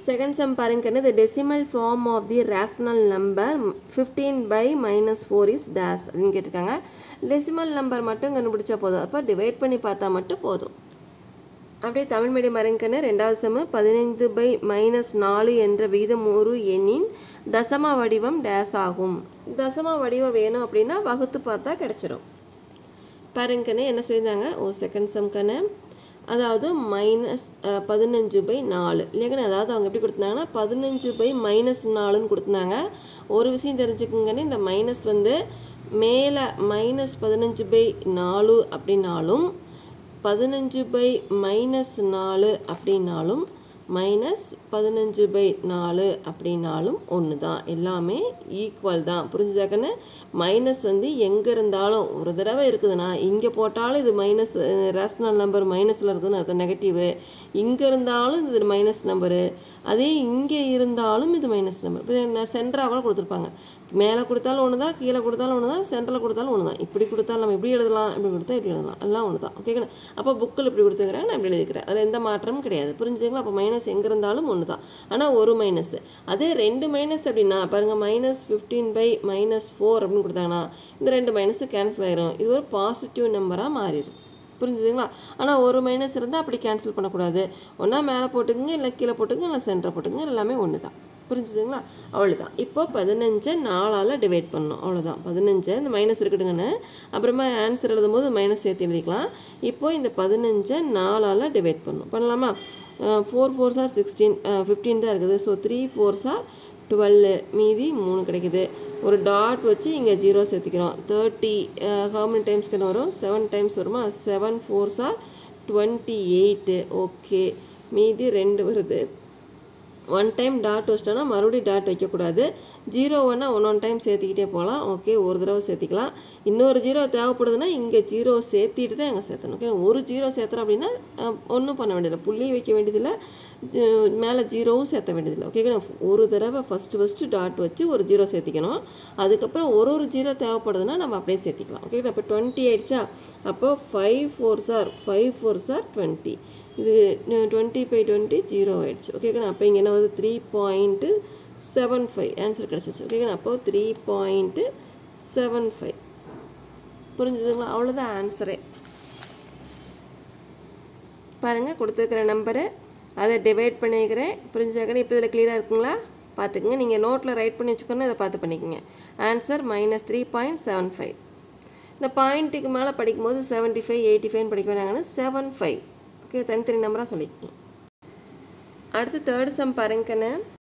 second sum பாருங்கன்னு the decimal form of the rational number fifteen by minus four is days அப்படின்னு கேட்டிருக்காங்க decimal number மட்டும் கண்டுபிடிச்சா போதும் அப்போ டிவைட் பண்ணி பார்த்தா மட்டும் போதும் அப்படியே தமிழ் மீடியம் அரங்கன்னு ரெண்டாவது சம பதினைந்து பை மைனஸ் நாலு என்ற விகிதமுறு எண்ணின் தசம வடிவம் டேஸ் ஆகும் தசம வடிவம் வேணும் அப்படின்னா வகுத்து பார்த்தா கிடச்சிரும் பாருங்கன்னு என்ன சொல்லியிருந்தாங்க ஓ செகண்ட் சம்கன்னு அதாவது மைனஸ் பதினஞ்சு பை நாலு இல்லைங்கன்னு அதாவது அவங்க எப்படி கொடுத்துருந்தாங்கன்னா பதினஞ்சு பை மைனஸ் நாலுன்னு கொடுத்துருந்தாங்க ஒரு விஷயம் தெரிஞ்சுக்குங்கன்னு இந்த மைனஸ் வந்து மேலே மைனஸ் பதினஞ்சு பை நாலு அப்படின்னாலும் பதினஞ்சு பை மைனஸ் நாலு அப்படின்னாலும் மைனஸ் பதினஞ்சு பை நாலு அப்படின்னாலும் ஒன்று தான் எல்லாமே ஈக்குவல் தான் புரிஞ்சுதாக்கன்னு மைனஸ் வந்து எங்கே இருந்தாலும் ஒரு தடவை இருக்குதுன்னா இங்கே போட்டாலும் இது மைனஸ் ரேஷனல் நம்பர் மைனஸில் இருக்குதுன்னு அர்த்தம் நெகட்டிவு இங்கே இருந்தாலும் இது மைனஸ் நம்பரு அதே இங்கே இருந்தாலும் இது மைனஸ் நம்பர் இப்போ நான் சென்டராக கூட கொடுத்துருப்பாங்க மேலே கொடுத்தாலும் ஒன்று தான் கீழே கொடுத்தாலும் ஒன்று தான் சென்டரில் கொடுத்தாலும் ஒன்று தான் இப்படி கொடுத்தாலும் நம்ம இப்படி எழுதலாம் இப்படி கொடுத்தா இப்படி எழுதலாம் எல்லாம் ஒன்று தான் ஓகேங்களா அப்போ புக்கில் இப்படி கொடுத்துக்கிறேன் நான் இப்படி எழுதிக்கிறேன் அதில் எந்த மாற்றமும் கிடையாது புரிஞ்சுங்களா அப்போ மைனஸ் எங்கே இருந்தாலும் ஒன்று தான் ஆனால் ஒரு மைனஸ் அதே ரெண்டு மைனஸ் அப்படின்னா பாருங்கள் minus fifteen by minus four அப்படின்னு கொடுத்தாங்கன்னா இந்த ரெண்டு மைனஸ் கேன்சல் ஆயிரும் இது ஒரு பாசிட்டிவ் நம்பராக மாறிடும் புரிஞ்சுதுங்களா ஆனால் ஒரு மைனஸ் இருந்தால் அப்படி கேன்சல் பண்ணக்கூடாது ஒன்றா மேலே போட்டுக்குங்க இல்லை கீழே போட்டுங்க இல்லை சென்டரை போட்டுங்க எல்லாமே ஒன்று தான் புரிஞ்சுதுங்களா அவ்வளோதான் இப்போ பதினஞ்சை நாலால் டிவைட் பண்ணணும் அவ்வளோதான் பதினஞ்சை இந்த மைனஸ் இருக்கட்டுங்கன்னு அப்புறமா ஆன்சர் எழுதும் போது மைனஸ் சேர்த்து எழுதிக்கலாம் இப்போ இந்த பதினஞ்சை நாலால் டிவைட் பண்ணணும் பண்ணலாமா four four sir sixteen fifteen தான் இருக்குது so three four sir twelve மீதி மூணு கிடைக்குது ஒரு டாட் வச்சு இங்கே ஜீரோ சேர்த்திக்கிறோம் தேர்ட்டி ஹவு மெனி டைம்ஸ்க்கு வரும் செவன் டைம்ஸ் வருமா seven four sir twenty eight okay மீதி ரெண்டு வருது ஒன் டைம் டாட் வச்சிட்டோன்னா மறுபடியும் டாட் வைக்கக்கூடாது ஜீரோ ஒன்றா ஒன் ஒன் டைம் சேர்த்திக்கிட்டே போகலாம் ஓகே ஒரு தடவை சேர்த்திக்கலாம் இன்னொரு ஜீரோ தேவைப்படுதுன்னா இங்கே ஜீரோ சேர்த்திட்டு தான் எங்கே சேர்த்தணும் ஓகே ஒரு ஜீரோ சேர்த்துறோம் அப்படின்னா ஒன்றும் பண்ண வேண்டியதில்லை புள்ளி வைக்க வேண்டியதில்லை மேலே ஜீரோவும் சேர்த்த வேண்டியதில்லை ஓகேங்களா ஒரு தடவை ஃபஸ்ட்டு ஃபஸ்ட்டு டாட் வச்சு ஒரு ஜீரோ சேர்த்திக்கணும் அதுக்கப்புறம் ஒரு ஒரு ஜீரோ தேவைப்படுதுன்னா நம்ம அப்படியே சேர்த்திக்கலாம் ஓகேங்களா இப்போ டுவெண்ட்டி ஆயிடுச்சா அப்போ five four sir five four sir twenty இது டுவெண்ட்டி பை டுவெண்ட்டி ஜீரோ ஆயிடுச்சு ஓகேங்களா அப்போ இங்கே என்ன வருது three point seven five answer கிடச்சிச்சு ஓகேங்களா அப்போ த்ரீ பாயிண்ட்டு செவன் ஃபைவ் புரிஞ்சுதுங்களா அவ்வளோதான் ஆன்சரே பாருங்கள் கொடுத்துருக்குற நம்பரு அதை டிவைட் பண்ணிக்கிறேன் புரிஞ்சுதாக்கன்னு இப்போ இதில் க்ளியராக இருக்குங்களா பார்த்துக்குங்க நீங்கள் நோட்டில் ரைட் பண்ணி வச்சுக்கோன்னு இதை பார்த்து பண்ணிக்கோங்க answer minus three point seven five இந்த பாயிண்ட்டுக்கு மேலே படிக்கும்போது செவன்ட்டி ஃபைவ் எயிட்டி ஃபைவ்னு படிக்க வேணாங்கன்னு செவன் ஃபைவ் ஓகே தனித்தனி நம்பராக சொல்லிக்கோங்க அடுத்து தேர்ட் சம் பாருங்கன்னு